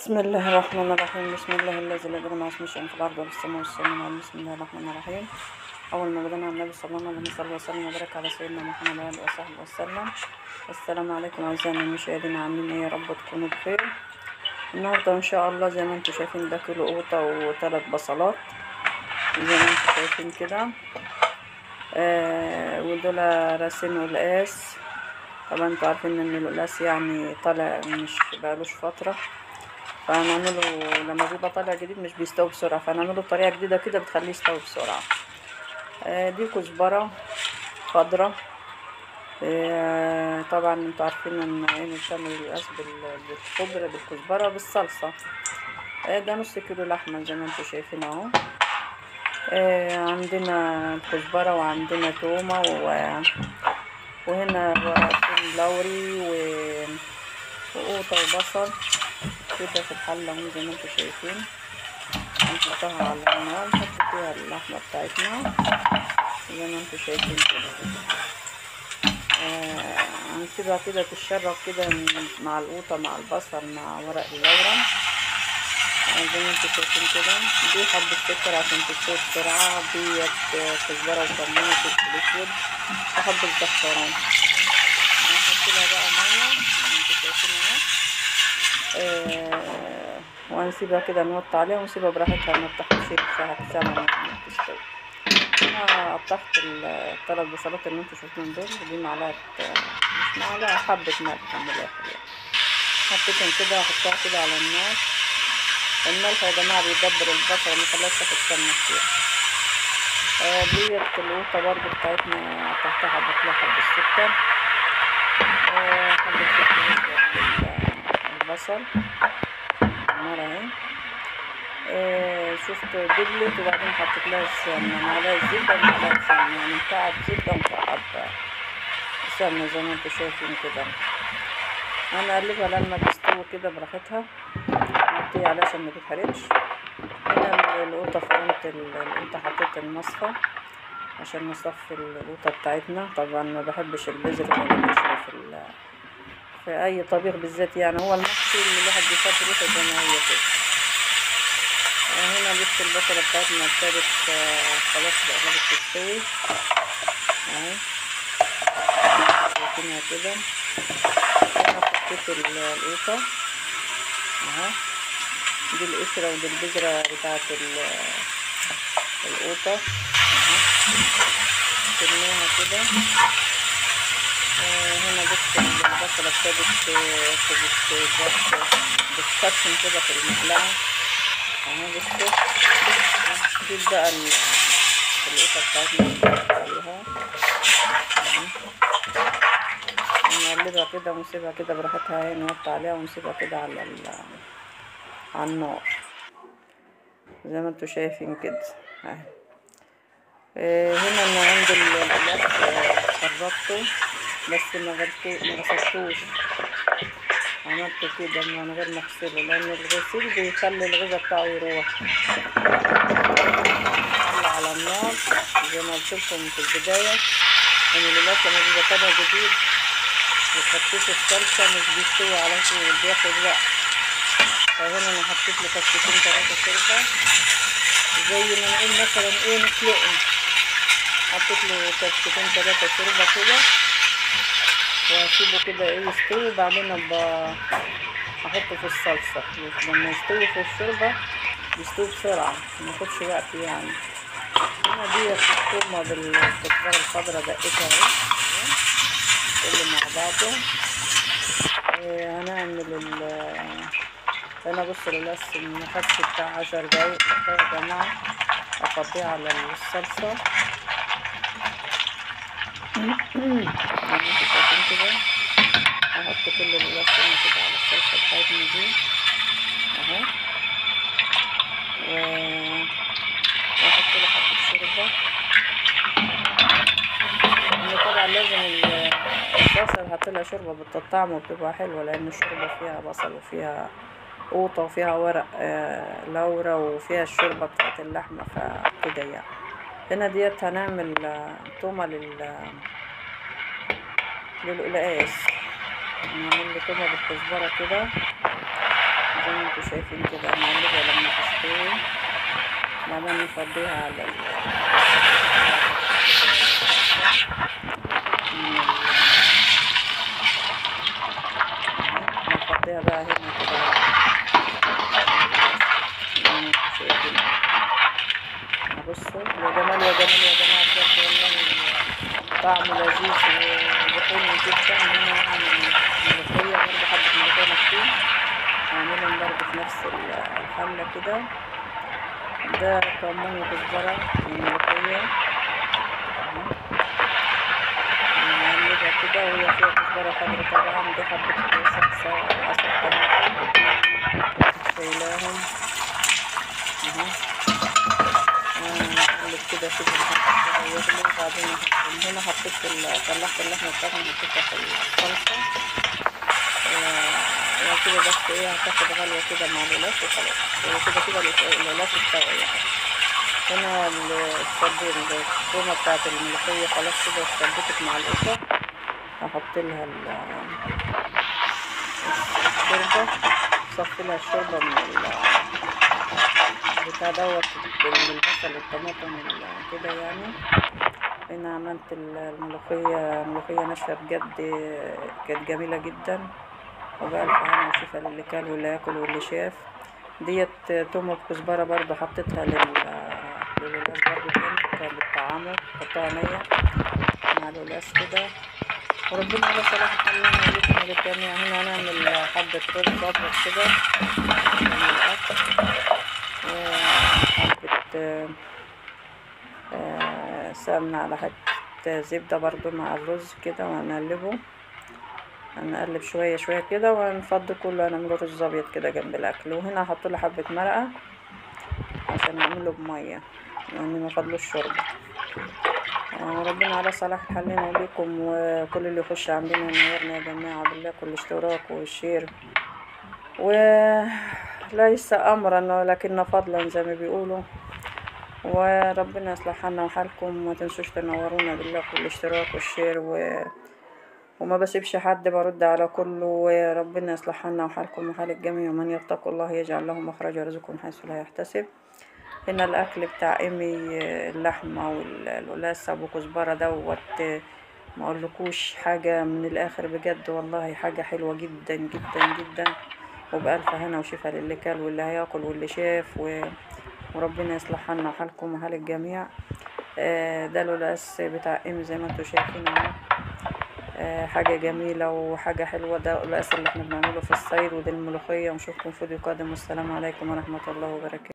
بسم الله الرحمن الرحيم بسم الله الذي لا يضر مع اسمه شيء في الارض ولا في السماء والسماء بسم الله الرحمن الرحيم اول ما بدنا على النبي صلى الله عليه وسلم وبارك على سيدنا محمد وعلى اله وصحبه وسلم السلام عليكم اعزائنا المشاهدين عاملين ايه يا رب تكونوا بخير النهارده ان شاء الله زي ما انتم شايفين ده كيلو قوطه وثلاث بصلات زي ما انتم شايفين كده آه ودول راسين قلقاس طبعا انتوا عارفين ان القلقاس يعني طالع مش بقالوش فتره فهنعمله لما بيبقى طالع جديد مش بيستوي بسرعة فهنعمله بطريقة جديدة كده بتخليه يستوي بسرعة آه دي كزبرة خضرة آه طبعا انتوا عارفين ان عين بتعمل القلقاس بالخضرة بالكزبرة بالصلصة آه ده نص كيلو لحمة زي ما انتوا شايفين اهو آه عندنا الكزبرة وعندنا تومة و... وهنا ورقتين لوري و... وقوطة وبصل كده في الحلة اهو زي ما انتوا شايفين هنحطها على النار نحط فيها اللحمة بتاعتنا زي ما انتوا شايفين كده آه هنسيبها كده تتشرب كده مع القوطة مع البصل مع ورق اللورة آه زي ما انتوا شايفين كده دي حبة سكر عشان تستوي بسرعة ديت كزبرة وكمون وفلفل اسود وحبة زعفران هنحط لها بقى مية زي ما انتوا شايفين اهو آه وهنسيبها كده نوطي عليها ونسيبها براحتها ما تاخدش ساعة ساعة ما تستوي انا قطعت الثلاث بصلات اللي انتوا شايفين دول ودي معلقة مش معلقة حبة ملح من الاخر يعني حطيتهم كده هحطها كده على النار الملح يا جماعة بيدبر البصلة ما يخليهاش تاخد سمنة كتير آه ديت القوطة برضه بتاعتنا تحتها حبة لها حبة سكر آه حبة سكر البصل النار اهي آه شفت دبلت وبعدين حطيت لها السمنة معلقة زبدة ومعلقة سمنة يعني مكعب زبدة ومكعب سمنة زي ما انتوا شايفين كده هنقلبها لما تستوي كده براحتها نغطيها عليها عشان ما تتحرقش هنا القوطة فرمت القوطة حطيت المصفى عشان نصفي القوطة بتاعتنا طبعا ما بحبش البذر ولا القشرة في في اي طبيخ بالذات يعني هو المحشي اللي الواحد بيفضل ريحه زي ما هي كده هنا بص البصله بتاعتنا ابتدت خلاص بقى بدات تستوي اهي شايفينها كده انا حطيت القوطه اهو دي القشره ودي البذره بتاعت القوطه اهو شلناها كده هنا بص البصلة ابتدت بتتخشن كده في المقلعة اهو بصوا دي بقى القطة بتاعتنا عليها نقلبها كده ونسيبها كده براحتها اهي نوطي عليها ونسيبها كده على على النار زي ما انتوا شايفين كده اهي هنا انا عند القلاص خرجته بس ما غسلتوش ما غسلتوش عملت كده من غير ما اغسله لان الغسيل بيخلي الغذا بتاعه يروح على النار زي ما قلت لكم في البدايه ان القلاص لما بيبقى طالع جديد وتحطيه الصلصه مش بيستوي على طول بياخد وقت فهنا انا حطيت له كفتين تلاته شوربه زي ما نقول مثلا ايه نسلقه حطيت له كفتين تلاته شوربه كده واسيبه كده ايه يستوي وبعدين ابقى احطه في الصلصة لما يستوي في الشوربة يستوي بسرعة مياخدش وقت يعني هنا دي الثومة بالكزبرة الخضرا دقيتها اهي كله مع بعضه إيه هنعمل ال انا بص للأس المخس بتاع عشر دقايق يا جماعة افضيه على الصلصة انتوا شايفين كده هحط كل اللحمة كده على الصلصة بتاعتنا دي اهو و واحط له حبة شوربة ان طبعا لازم الصلصة اللي هحط لها شوربة بتطعم وبتبقى حلوة لان الشوربة فيها بصل وفيها قوطة وفيها ورق آه لورا وفيها الشوربة بتاعت اللحمة فكده يعني هنا ديت هنعمل تومة لل للقلقاس نعمل له تومة بالكزبرة كده زي ما انتوا انتوا شايفين كده نقلبها لما تستوي بعدين نفضيها على ال من ال- نفضيها بقى هنا كده زي ما انتوا شايفين بصوا يا جمال يا جمال يا جماعة بجد والله طعمه لذيذ وحلو جدا هنا يعني ملوخية برضه حبة ملوخية مكتوب هعملهم برضه في نفس ال- الحملة كده ده كمون وكزبرة والملوخية أهو. نقلبها كده وهي فيها كزبرة خضرا طبعا دي حبة صلصة عصير طماطم شايلاهم اهو نقلب كده كده نحط كده يغلي وبعدين نحط هنا حطيت ال- طلعت اللحمة بتاعتنا حطيتها في الصلصة آه، كده بس ايه هتاخد غلوة كده مع الولاش وخلاص هو كده كده الولاش- الولاش استوى يعني هنا ال- الصب التومة بتاعت الملوخية خلاص كده اتسبكت مع القشة هحط لها ال- الشوربة صفي لها الشوربة من ال بتاع دوت من البصل والطماطم وال- كده يعني هنا عملت ال- الملوخية ملوخية ناشفة بجد كانت جميلة جدا وبألف هنا وشفا للي كل واللي ياكل واللي شاف ديت تومة بكزبرة برضه حطيتها لل للولاس برضه تاني كان بالطعامه حطها نية مع الولاس كده وربنا على صلاح حلنا وليكم وللجميع هنا هنعمل حبة رز أبيض كده من الأكل وحبة آه، سمنة على حتة زبدة برضو مع الرز كده وهنقلبه هنقلب شوية شوية كده وهنفضي كله هنعمله رز أبيض كده جنب الأكل وهنا هحط له حبة مرقة عشان أعمله بمية يعني ما فضلوش شوربة آه، ربنا على صلاح حلنا وليكم وكل اللي يخش عندنا ينورنا يا جماعة بالله كل اشتراك والشير وليس أمرا ولكن فضلا زي ما بيقولوا وربنا يصلح حالنا وحالكم وما تنسوش تنورونا بالله كل اشتراك والشير و... وما بسيبش حد برد على كله وربنا يصلح حالنا وحالكم وحال الجميع ومن يتق الله يجعل له مخرجا ويرزقه من حيث لا يحتسب هنا الاكل بتاع ايمي اللحمه والقلاصه ابو كزبره دوت ما اقولكوش حاجه من الاخر بجد والله حاجه حلوه جدا جدا جدا وبألف هنا وشفا للي كل واللي هياكل واللي شاف و... وربنا يصلح حالنا وحالكم وحال الجميع آه، ده القلاص بتاع ايمي زي ما انتوا شايفين اهو آه، حاجة جميلة وحاجة حلوة ده القلاص اللي احنا بنعمله في الصيد ودي الملوخية ونشوفكم في فيديو قادم والسلام عليكم ورحمة الله وبركاته